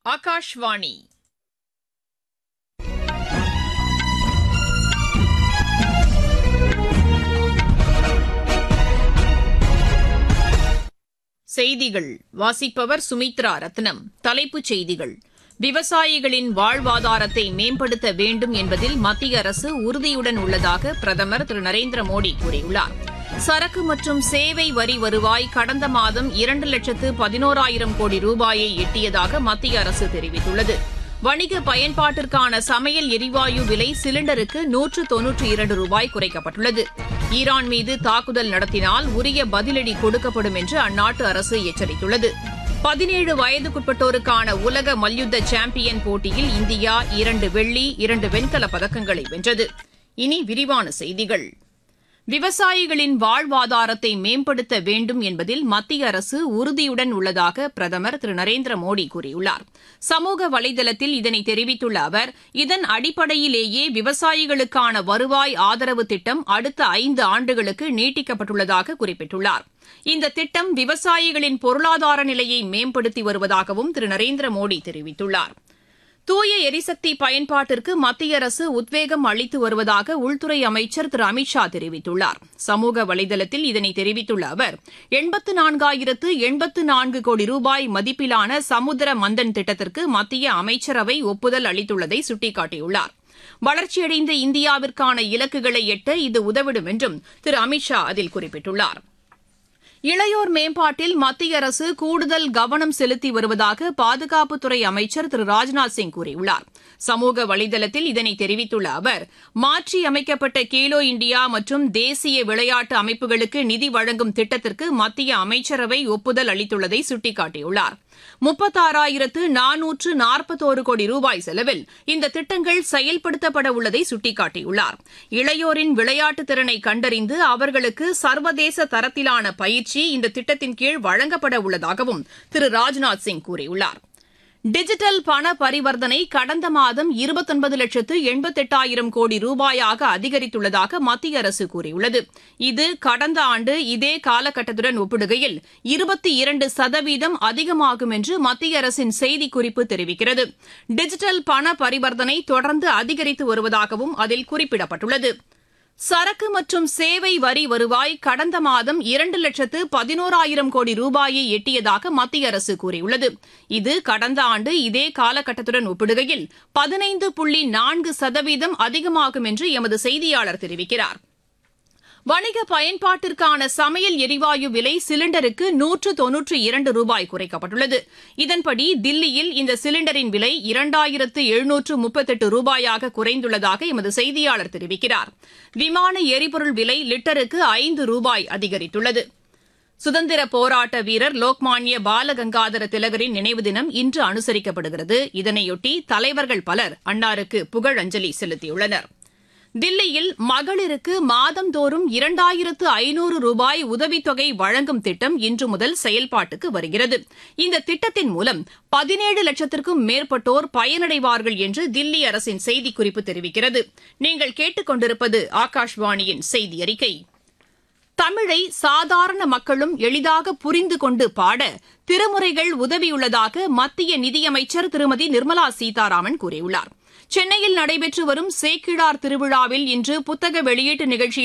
ஆகாஷ்வாணி செய்திகள் வாசிப்பவர் சுமித்ரா ரத்னம் தலைப்புச் செய்திகள் விவசாயிகளின் வாழ்வாதாரத்தை மேம்படுத்த வேண்டும் என்பதில் மத்திய அரசு உறுதியுடன் உள்ளதாக பிரதமர் திரு நரேந்திர மோடி கூறியுள்ளார் சரக்கு மற்றும் சேவை வரி வருவாய் கடந்த மாதம் இரண்டு லட்சத்து பதினோராயிரம் கோடி ரூபாயை எட்டியதாக மத்திய அரசு தெரிவித்துள்ளது வணிக பயன்பாட்டிற்கான சமையல் எரிவாயு விலை சிலிண்டருக்கு நூற்று தொன்னூற்றி இரண்டு ரூபாய் குறைக்கப்பட்டுள்ளது ஈரான் மீது தாக்குதல் நடத்தினால் உரிய பதிலடி கொடுக்கப்படும் என்று அந்நாட்டு அரசு எச்சரித்துள்ளது பதினேழு வயதுக்குட்பட்டோருக்கான உலக மல்யுத்த சாம்பியன் போட்டியில் இந்தியா இரண்டு வெள்ளி இரண்டு வெண்கலப் பதக்கங்களை வென்றது இனி விரிவான செய்திகள் விவசாயிகளின் வாழ்வாதாரத்தை மேம்படுத்த வேண்டும் என்பதில் மத்திய அரசு உறுதியுடன் உள்ளதாக பிரதமர் திரு நரேந்திர மோடி கூறியுள்ளார் சமூக வலைதளத்தில் இதனை தெரிவித்துள்ள அவர் இதன் அடிப்படையிலேயே விவசாயிகளுக்கான வருவாய் ஆதரவு திட்டம் அடுத்த ஐந்து ஆண்டுகளுக்கு நீட்டிக்கப்பட்டுள்ளதாக குறிப்பிட்டுள்ளார் இந்த திட்டம் விவசாயிகளின் பொருளாதார நிலையை மேம்படுத்தி வருவதாகவும் திரு நரேந்திர மோடி தெரிவித்துள்ளார் தூய எரிசக்தி பயன்பாட்டிற்கு மத்திய அரசு உத்வேகம் அளித்து வருவதாக உள்துறை அமைச்சர் திரு அமித் ஷா தெரிவித்துள்ளார் சமூக வலைதளத்தில் இதனை தெரிவித்துள்ள அவர் எண்பத்து நான்காயிரத்து எண்பத்து நான்கு கோடி ரூபாய் மதிப்பிலான சமுத்திர மந்தன் திட்டத்திற்கு மத்திய அமைச்சரவை ஒப்புதல் அளித்துள்ளதை சுட்டிக்காட்டியுள்ளார் வளர்ச்சியடைந்த இந்தியாவிற்கான இலக்குகளை எட்ட இது உதவிடும் என்றும் திரு அமித் ஷா அதில் குறிப்பிட்டுள்ளார் இளையோர் மேம்பாட்டில் மத்திய அரசு கூடுதல் கவனம் செலுத்தி வருவதாக பாதுகாப்புத்துறை அமைச்சர் திரு ராஜ்நாத் சிங் கூறியுள்ளார் சமூக வலைதளத்தில் இதனை தெரிவித்துள்ள அவர் மாற்றி அமைக்கப்பட்ட கேலோ இண்டியா மற்றும் தேசிய விளையாட்டு அமைப்புகளுக்கு நிதி வழங்கும் திட்டத்திற்கு மத்திய அமைச்சரவை ஒப்புதல் அளித்துள்ளதை சுட்டிக்காட்டியுள்ளார் முப்பத்தாறாயிரத்து நானூற்று நாற்பத்தோரு கோடி ரூபாய் செலவில் இந்த திட்டங்கள் செயல்படுத்தப்பட உள்ளதை சுட்டிக்காட்டியுள்ளார் இளையோரின் விளையாட்டு திறனை கண்டறிந்து அவர்களுக்கு சர்வதேச தரத்திலான பயிற்சி இந்த திட்டத்தின் கீழ் வழங்கப்பட உள்ளதாகவும் திரு ராஜ்நாத் சிங் கூறியுள்ளார் டிஜிட்டல் பண பரிவர்த்தனை கடந்த மாதம் இருபத்தொன்பது லட்சத்து எண்பத்தெட்டாயிரம் கோடி ரூபாயாக அதிகரித்துள்ளதாக மத்திய அரசு கூறியுள்ளது இது கடந்த ஆண்டு இதே காலகட்டத்துடன் ஒப்பிடுகையில் இருபத்தி இரண்டு சதவீதம் அதிகமாகும் என்று மத்திய அரசின் செய்திக்குறிப்பு தெரிவிக்கிறது டிஜிட்டல் பண பரிவர்த்தனை தொடர்ந்து அதிகரித்து வருவதாகவும் அதில் குறிப்பிடப்பட்டுள்ளது சரக்கு மற்றும் சேவை வரி வருவாய் கடந்த மாதம் இரண்டு லட்சத்து பதினோராயிரம் கோடி ரூபாயை எட்டியதாக மத்திய அரசு கூறியுள்ளது இது கடந்த ஆண்டு இதே காலகட்டத்துடன் ஒப்பிடுகையில் பதினைந்து புள்ளி நான்கு சதவீதம் அதிகமாகும் என்று எமது செய்தியாளர் தெரிவிக்கிறார் வணிக பயன்பாட்டிற்கான சமையல் எரிவாயு விலை சிலிண்டருக்கு நூற்று தொன்னூற்றி இரண்டு ரூபாய் குறைக்கப்பட்டுள்ளது இதன்படி தில்லியில் இந்த சிலிண்டரின் விலை இரண்டாயிரத்து எழுநூற்று முப்பத்தெட்டு ரூபாயாக குறைந்துள்ளதாக எமது செய்தியாளர் தெரிவிக்கிறார் விமான எரிபொருள் விலை லிட்டருக்கு ஐந்து ரூபாய் அதிகரித்துள்ளது சுதந்திர போராட்ட வீரர் லோக்மான்ய பாலகங்காதர திலகரின் நினைவு தினம் இன்று அனுசரிக்கப்படுகிறது இதனையொட்டி தலைவர்கள் பலர் அன்னாருக்கு புகழஞ்சலி செலுத்தியுள்ளனர் தில்லியில் மகளிருக்கு மாதந்தோறும் இரண்டாயிரத்து ஐநூறு ரூபாய் உதவித்தொகை வழங்கும் திட்டம் இன்று முதல் செயல்பாட்டுக்கு வருகிறது இந்த திட்டத்தின் மூலம் பதினேழு லட்சத்திற்கும் மேற்பட்டோர் பயனடைவார்கள் என்று தில்லி அரசின் செய்திக்குறிப்பு தெரிவிக்கிறது நீங்கள் கேட்டுக் கொண்டிருப்பது ஆகாஷ்வாணியின் செய்தி அறிக்கை தமிழை சாதாரண மக்களும் எளிதாக புரிந்து கொண்டு பாட திருமுறைகள் உதவியுள்ளதாக மத்திய நிதியமைச்சர் திருமதி நிர்மலா சீதாராமன் கூறியுள்ளார் சென்னையில் நடைபெற்று வரும் சேக்கிழார் திருவிழாவில் இன்று புத்தக வெளியீட்டு நிகழ்ச்சியில்